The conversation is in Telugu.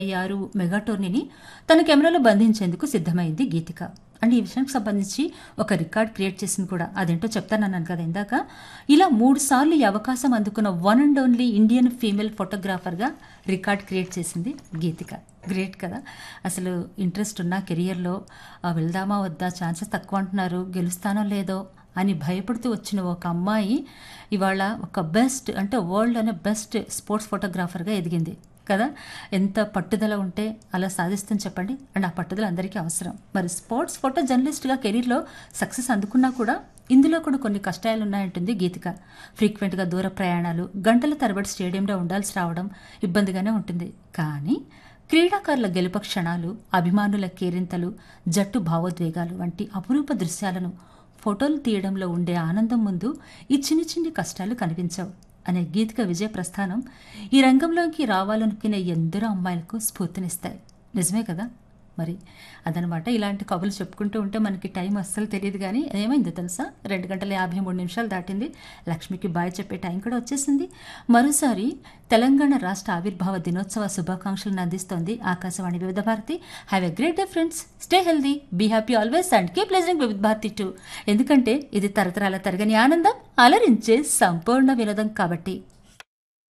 ఆరు మెగా టోర్నీని తన కెమెరాలో బంధించేందుకు సిద్ధమైంది గీతిక అండ్ ఈ విషయానికి సంబంధించి ఒక రికార్డ్ క్రియేట్ చేసింది కూడా అదేంటో చెప్తానన్నాను కదా ఇందాక ఇలా మూడు సార్లు ఈ అవకాశం అందుకున్న one and only Indian female ఫోటోగ్రాఫర్గా రికార్డ్ క్రియేట్ చేసింది గీతిక గ్రేట్ కదా అసలు ఇంట్రెస్ట్ ఉన్న కెరియర్లో ఆ, వెళ్దామా వద్దా ఛాన్సెస్ తక్కువ అంటున్నారు గెలుస్తానో లేదో అని భయపడుతూ వచ్చిన ఒక అమ్మాయి ఇవాళ ఒక బెస్ట్ అంటే వరల్డ్లోనే బెస్ట్ స్పోర్ట్స్ ఫోటోగ్రాఫర్గా ఎదిగింది కదా ఎంత పట్టుదల ఉంటే అలా సాధిస్తుంది చెప్పండి అండ్ ఆ పట్టుదల అందరికీ అవసరం మరి స్పోర్ట్స్ ఫోటో జర్నలిస్ట్గా కెరీర్లో సక్సెస్ అందుకున్నా కూడా ఇందులో కూడా కొన్ని కష్టాలు ఉన్నాయంటుంది గీతిక ఫ్రీక్వెంట్గా దూర ప్రయాణాలు గంటల తరబడి స్టేడియంలో ఉండాల్సి రావడం ఇబ్బందిగానే ఉంటుంది కానీ క్రీడాకారుల గెలుప క్షణాలు అభిమానుల కేరింతలు జట్టు భావోద్వేగాలు వంటి అపురూప దృశ్యాలను ఫోటోలు తీయడంలో ఉండే ఆనందం ముందు ఈ చిన్ని చిన్ని కష్టాలు కనిపించవు అనే గీతిక విజయ ప్రస్థానం ఈ రంగంలోకి రావాలనుకునే ఎందరో అమ్మాయిలకు స్ఫూర్తినిస్తాయి నిజమే కదా మరి అదనమాట ఇలాంటి కబుర్లు చెప్పుకుంటూ ఉంటే మనకి టైం అస్సలు తెలియదు కానీ ఏమైందో తెలుసా రెండు గంటల యాభై మూడు నిమిషాలు దాటింది లక్ష్మికి బాయ్ చెప్పే టైం కూడా వచ్చేసింది మరోసారి తెలంగాణ రాష్ట్ర ఆవిర్భావ దినోత్సవ శుభాకాంక్షలను అందిస్తోంది Akashvani Vividh Bharati have a great day friends stay healthy be happy always and keep listening Vividh Bharati two ఎందుకంటే ఇది తరతరాల తరగని ఆనందం అలరించే సంపూర్ణ వినోదం కాబట్టి